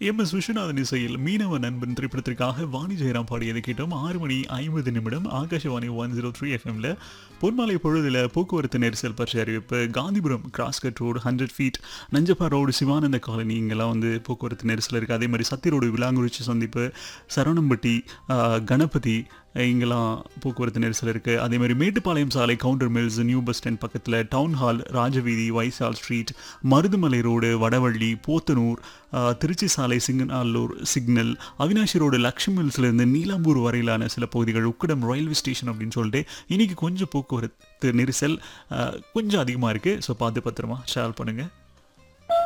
M S Viswanathan இசையில் மீனவ நண்பன் திரைப்படத்திற்காக வாணி ஜெயராம் பாடியதை கேட்டோம் ஆறு மணி ஐம்பது நிமிடம் ஆகாஷவாணி ஒன் ஜீரோ த்ரீ எஃப்எம்ல பொன்மாலை பொழுதுல போக்குவரத்து நெரிசல் பற்றி அறிவிப்பு Gandhipuram crosscut road hundred feet Nanjappa road Sivananda colony இங்கெல்லாம் வந்து போக்குவரத்து நெரிசல் இருக்குது அதே மாதிரி சத்தி ரோடு விலாங்குறிச்சி சந்திப்பு சரவணம்பட்டி ஆஹ், கணபதி இங்கெல்லாம் போக்குவரத்து நெரிசல் இருக்குது அதே மாதிரி மேட்டுப்பாளையம் சாலை Gounder mills new bus stand பக்கத்தில் town hall Rajaveedhi Vysial street Marudhamalai road Vadavalli Podanur ஆஹ், திருச்சி சாலை சிங்கநால்லூர் சிக்னல் அவினாஷி ரோடு லக்ஷ்மி மில்ஸ்லேருந்து நீலாம்பூர் வரையிலான சில பகுதிகள் உக்கடம் ரயில்வே ஸ்டேஷன் அப்படின்னு சொல்லிட்டு இன்னைக்கு கொஞ்சம் போக்குவரத்து நெரிசல் ஆஹ், கொஞ்சம் அதிகமாக இருக்குது ஸோ பார்த்து பத்திரமா ட்ராவல் பண்ணுங்கள்